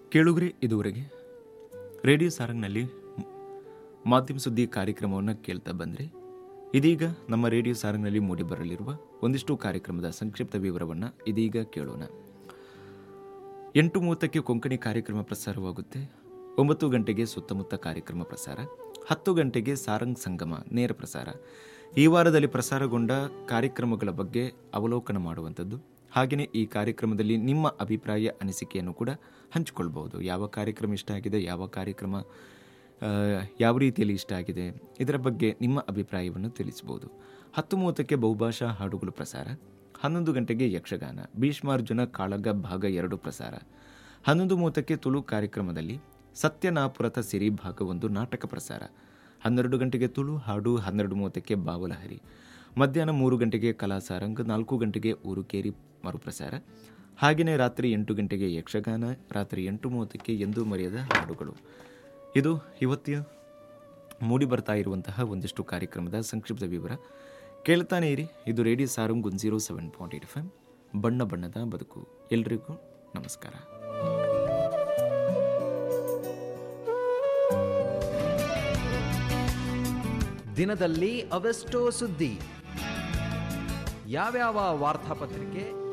ಕೇಳುಗರೆ ಇದುವರೆಗೆ ರೇಡಿಯೋ ಸಾರಂಗ್ನಲ್ಲಿ ಮ್- ಮಾಧ್ಯಮ ಸುದ್ದಿ ಕಾರ್ಯಕ್ರಮವನ್ನು ಕೇಳ್ತಾ ಬಂದರೆ ಇದೀಗ ನಮ್ಮ ರೇಡಿಯೋ ಸಾರಂಗ್ನಲ್ಲಿ ಮೂಡಿಬರಲಿರುವ ಒಂದಿಷ್ಟು ಕಾರ್ಯಕ್ರಮದ ಸಂಕ್ಷಿಪ್ತ ವಿವರವನ್ನು ಇದೀಗ ಕೇಳೋಣ ಎಂಟು ಮೂವತ್ತಕ್ಕೆ ಕೊಂಕಣಿ ಕಾರ್ಯಕ್ರಮ ಪ್ರಸಾರವಾಗುತ್ತೆ ಒಂಬತ್ತು ಗಂಟೆಗೆ ಸುತ್ತಮುತ್ತ ಕಾರ್ಯಕ್ರಮ ಪ್ರಸಾರ ಹತ್ತು ಗಂಟೆಗೆ ಸಾರಂಗ್ ಸಂಗಮ ನೇರ ಪ್ರಸಾರ ಈ ವಾರದಲ್ಲಿ ಪ್ರಸಾರಗೊಂಡ ಕಾರ್ಯಕ್ರಮಗಳ ಬಗ್ಗೆ ಅವಲೋಕನ ಮಾಡುವಂಥದ್ದು ಹಾಗೆಯೇ ಈ ಕಾರ್ಯಕ್ರಮದಲ್ಲಿ ನಿಮ್ಮ ಅಭಿಪ್ರಾಯ ಅನಿಸಿಕೆಯನ್ನು ಕೂಡ ಹಂಚಿಕೊಳ್ಬಹುದು ಯಾವ ಕಾರ್ಯಕ್ರಮ ಇಷ್ಟ ಆಗಿದೆ ಯಾವ ಕಾರ್ಯಕ್ರಮ ಆ, ಯಾವ ರೀತಿಯಲ್ಲಿ ಇಷ್ಟ ಆಗಿದೆ ಇದರ ಬಗ್ಗೆ ನಿಮ್ಮ ಅಭಿಪ್ರಾಯವನ್ನು ತಿಳಿಸಬಹುದು ಹತ್ತು ಮೂವತ್ತಕ್ಕೆ ಬಹುಭಾಷಾ ಹಾಡುಗಳು ಪ್ರಸಾರ ಹನ್ನೊಂದು ಗಂಟೆಗೆ ಯಕ್ಷಗಾನ ಭೀಷ್ಮಾರ್ಜುನ ಕಾಳಗ ಭಾಗ ಎರಡು ಪ್ರಸಾರ ಹನ್ನೊಂದು ಮೂವತ್ತಕ್ಕೆ ತುಳು ಕಾರ್ಯಕ್ರಮದಲ್ಲಿ ಸತ್ಯನಾಪುರತ ಸಿರಿ ಭಾಗ ಒಂದು ನಾಟಕ ಪ್ರಸಾರ ಹನ್ನೆರಡು ಗಂಟೆಗೆ ತುಳು ಹಾಡು ಹನ್ನೆರಡು ಮೂವತ್ತಕ್ಕೆ ಬಾವಲಹರಿ ಮಧ್ಯಾಹ್ನ ಮೂರು ಗಂಟೆಗೆ ಕಲಾಸಾರಂಗ್ ನಾಲ್ಕು ಗಂಟೆಗೆ ಊರುಕೇರಿ ಮರುಪ್ರಸಾರ ಹಾಗೆಯೇ ರಾತ್ರಿ ಎಂಟು ಗಂಟೆಗೆ ಯಕ್ಷಗಾನ ರಾತ್ರಿ ಎಂಟು ಮೂವತ್ತಕ್ಕೆ ಎಂದೂ ಮರೆಯದ ಹಾಡುಗಳು ಇದು ಇವತ್ತಿನ ಮೂಡಿ ಬರ್ತಾ ಇರುವಂತಹ ಒಂದಿಷ್ಟು ಕಾರ್ಯಕ್ರಮದ ಸಂಕ್ಷಿಪ್ತ ವಿವರ ಕೇಳ್ತಾನೆ ಇರಿ ಇದು radio Sarang one zero seven point eight F M ಬಣ್ಣ ಬಣ್ಣದ ಬದುಕು ಎಲ್ರಿಗೂ ನಮಸ್ಕಾರ ದಿನದಲ್ಲಿ ಅವೆಷ್ಟೋ ಸುದ್ದಿ ಯಾವ್ಯಾವ ವಾರ್ತಾಪತ್ರಿಕೆ